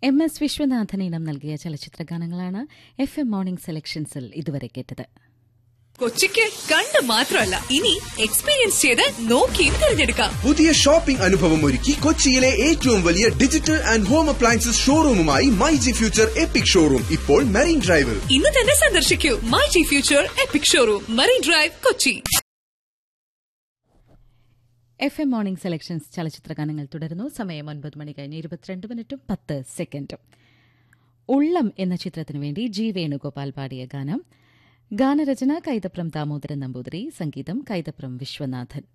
M S Viswanathan ഇനം നൽകിയ ചലച്ചിത്ര ഗാനങ്ങളാണ് എഫ് എം മോർണിംഗ് സെലക്ഷൻസിൽ ഇതുവരെ കേട്ടത് കൊച്ചിക്ക് കണ്ട് മാത്രമല്ല ഇനി എക്സ്പീരിയൻസ് ചെയ്ത് നോക്കിയും തിരഞ്ഞെടുക്കാം പുതിയ ഷോപ്പിംഗ് അനുഭവം ഒരുക്കി കൊച്ചിയിലെ ഏറ്റവും വലിയ ഡിജിറ്റൽ ആൻഡ് ഹോം അപ്ലയൻസസ് ഷോറൂമുമായി my G future epic showroom ഇപ്പോൾ മെറീൻ ഡ്രൈവിൽ ഇന്ന് തന്നെ സന്ദർശിക്കൂ my G future epic showroom Marine Drive Kochi F M morning selections ചലച്ചിത്ര ഗാനങ്ങൾ തുടരുന്നു സമയം ഒൻപത് മണി കഴിഞ്ഞ് ഇരുപത്തിരണ്ട് മിനിറ്റും പത്ത് സെക്കൻഡും ഉള്ളം എന്ന ചിത്രത്തിനു വേണ്ടി ജി വേണുഗോപാൽ പാടിയ ഗാനം ഗാനരചന കൈതപ്രം ദാമോദരൻ നമ്പൂതിരി സംഗീതം കൈതപ്രം വിശ്വനാഥൻ